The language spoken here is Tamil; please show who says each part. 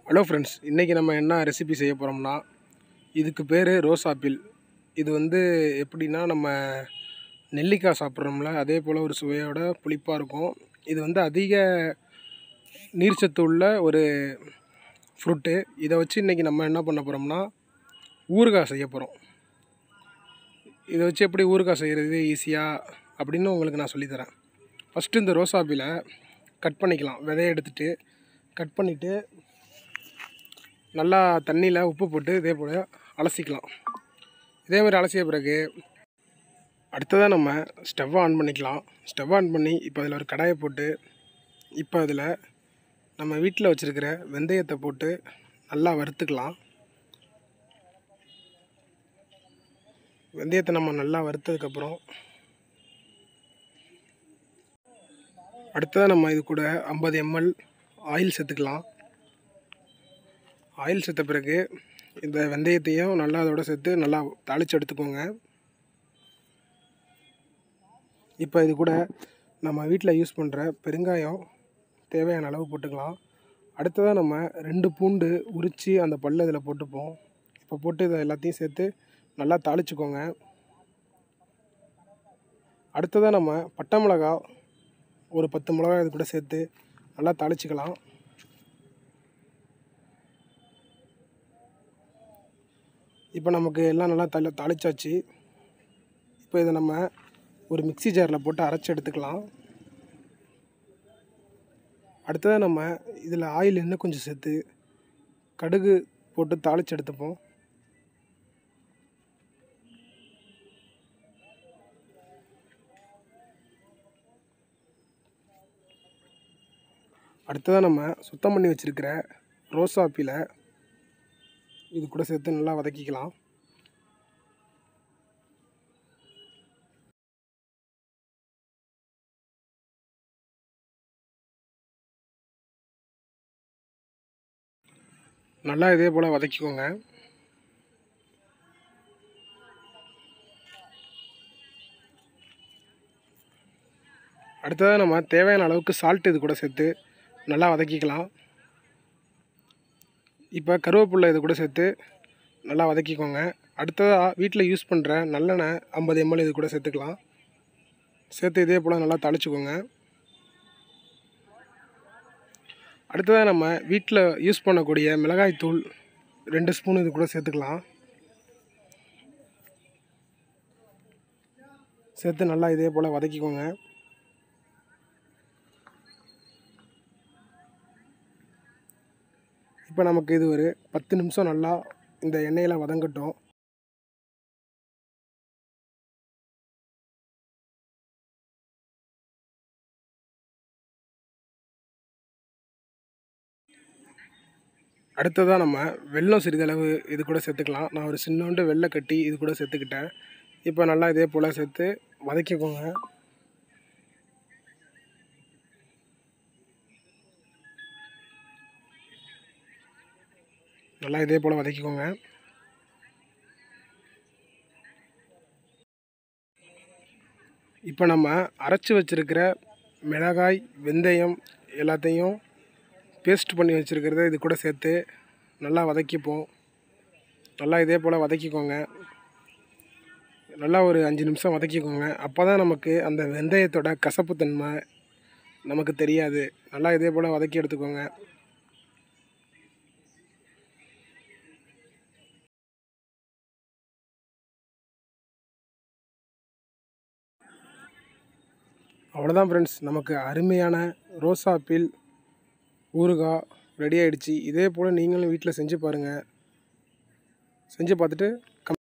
Speaker 1: ஹலோ ஃப்ரெண்ட்ஸ் இன்றைக்கி நம்ம என்ன ரெசிபி செய்ய போகிறோம்னா இதுக்கு பேர் ரோஸ் ஆப்பிள் இது வந்து எப்படின்னா நம்ம நெல்லிக்காய் சாப்பிட்றோம்ல அதே போல் ஒரு சுவையோட புளிப்பாக இருக்கும் இது வந்து அதிக நீர்ச்சத்து உள்ள ஒரு ஃப்ரூட்டு இதை வச்சு இன்றைக்கி நம்ம என்ன பண்ண போகிறோம்னா ஊறுகாய் செய்ய போகிறோம் இதை வச்சு எப்படி ஊறுகாய் செய்கிறது ஈஸியாக அப்படின்னு உங்களுக்கு நான் சொல்லித்தரேன் ஃபஸ்ட்டு இந்த ரோஸ் ஆப்பிளை கட் பண்ணிக்கலாம் விதைய எடுத்துகிட்டு கட் பண்ணிவிட்டு நல்லா தண்ணியில் உப்பு போட்டு இதே போல் அலசிக்கலாம் இதே மாதிரி அலசிய பிறகு அடுத்ததாக நம்ம ஸ்டவ் ஆன் பண்ணிக்கலாம் ஸ்டவ் ஆன் பண்ணி இப்போ அதில் ஒரு கடாயை போட்டு இப்போ அதில் நம்ம வீட்டில் வச்சுருக்கிற வெந்தயத்தை போட்டு நல்லா வறுத்துக்கலாம் வெந்தயத்தை நம்ம நல்லா வறுத்ததுக்கப்புறம் அடுத்ததாக நம்ம இது கூட ஐம்பது எம்எல் ஆயில் சேர்த்துக்கலாம் ஆயில் சேர்த்த பிறகு இந்த வெந்தயத்தையும் நல்லா அதோட சேர்த்து நல்லா தாளித்து எடுத்துக்கோங்க இப்போ இது கூட நம்ம வீட்டில் யூஸ் பண்ணுற பெருங்காயம் தேவையான அளவு போட்டுக்கலாம் அடுத்ததாக நம்ம ரெண்டு பூண்டு உரித்து அந்த பல்லு இதில் போட்டுப்போம் இப்போ போட்டு இதை எல்லாத்தையும் சேர்த்து நல்லா தாளிச்சுக்கோங்க அடுத்ததாக நம்ம பட்டை மிளகா ஒரு பத்து மிளகாய் இது கூட சேர்த்து நல்லா தாளிச்சுக்கலாம் இப்போ நமக்கு எல்லாம் நல்லா தளி தாளிச்சாச்சு இப்போ இதை நம்ம ஒரு மிக்ஸி ஜாரில் போட்டு அரைச்சி எடுத்துக்கலாம் அடுத்ததாக நம்ம இதில் ஆயில் இன்னும் கொஞ்சம் சேர்த்து கடுகு போட்டு தாளித்து எடுத்துப்போம் அடுத்ததாக நம்ம சுத்தம் பண்ணி வச்சுருக்கிற ரோஸ் ஆப்பிளை இது கூட சேர்த்து நல்லா வதக்கிக்கலாம் நல்லா இதே போல் வதக்கிக்கோங்க அடுத்ததாக நம்ம தேவையான அளவுக்கு சால்ட் இது கூட சேர்த்து நல்லா வதக்கிக்கலாம் இப்போ கருவேப்பில்லை இது கூட சேர்த்து நல்லா வதக்கிக்கோங்க அடுத்ததாக வீட்டில் யூஸ் பண்ணுற நல்லெண்ணெய் ஐம்பது எம்எல் இது கூட சேர்த்துக்கலாம் சேர்த்து இதே போல் நல்லா தாளிச்சுக்கோங்க அடுத்ததாக நம்ம வீட்டில் யூஸ் பண்ணக்கூடிய மிளகாய் தூள் ரெண்டு ஸ்பூன் இது கூட சேர்த்துக்கலாம் சேர்த்து நல்லா இதே போல் வதக்கிக்கோங்க இப்போ நமக்கு இது ஒரு பத்து நிமிஷம் நல்லா இந்த எண்ணெயில் வதங்கட்டும் அடுத்ததாக நம்ம வெல்லம் சிறிதளவு இது கூட சேர்த்துக்கலாம் நான் ஒரு சின்னோண்டு வெள்ளை கட்டி இது கூட சேர்த்துக்கிட்டேன் இப்போ நல்லா இதே போல் சேர்த்து வதக்கிக்கோங்க நல்லா இதே போல் வதக்கிக்கோங்க இப்போ நம்ம அரைச்சி வச்சுருக்கிற மிளகாய் வெந்தயம் எல்லாத்தையும் பேஸ்ட் பண்ணி வச்சுருக்கிறத இது கூட சேர்த்து நல்லா வதக்கிப்போம் நல்லா இதே போல் வதக்கிக்கோங்க நல்லா ஒரு அஞ்சு நிமிஷம் வதக்கிக்கோங்க அப்போ தான் நமக்கு அந்த வெந்தயத்தோட கசப்புத்தன்மை நமக்கு தெரியாது நல்லா இதே போல் வதக்கி எடுத்துக்கோங்க அவ்வளோதான் ஃப்ரெண்ட்ஸ் நமக்கு அருமையான ரோஸ் ஆப்பிள் ஊறுகாய் ரெடி ஆகிடுச்சு இதே போல் நீங்களும் வீட்டில் செஞ்சு பாருங்கள் செஞ்சு பார்த்துட்டு